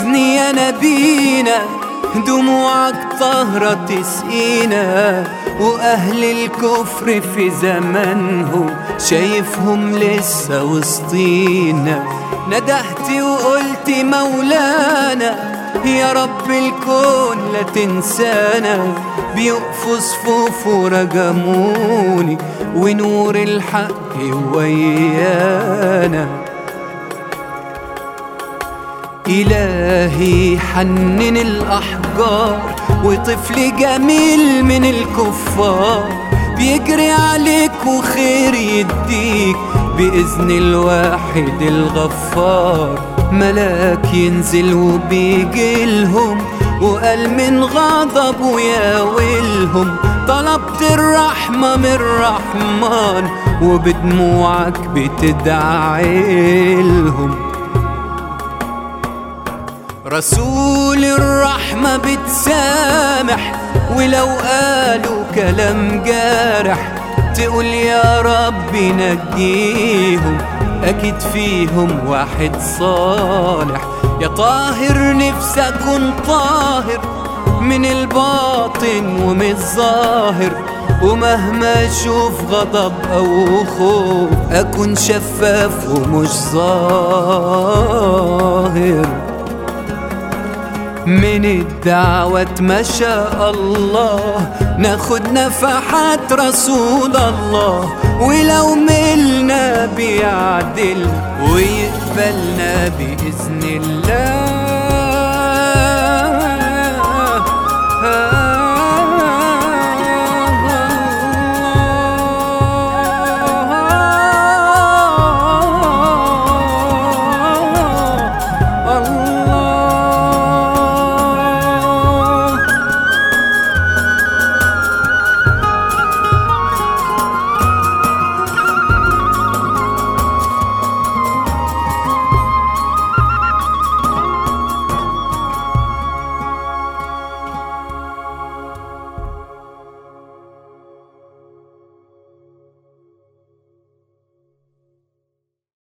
حزني يا نبينا دموعك طهرة تسقينا وأهل الكفر في زمانهم شايفهم لسه وسطينا ندهت وقلت مولانا يا رب الكون لا تنسانا بيقفوا صفوف ورجموني ونور الحق ويانا إلهي حنن الأحجار وطفل جميل من الكفار بيجري عليك وخير يديك بإذن الواحد الغفار ملاك ينزل وبيجي لهم وقال من غضبه يا ويلهم طلبت الرحمة من الرحمن وبدموعك بتدعي لهم رسول الرحمة بتسامح ولو قالوا كلام جارح تقول يا رب نجيهم أكيد فيهم واحد صالح يا طاهر نفسي أكون طاهر من الباطن ومن الظاهر ومهما اشوف غضب او خوف اكون شفاف ومش ظاهر من الدعوة ما شاء الله ناخد نفحات رسول الله ولو ملنا بيعدل ويقبلنا بإذن الله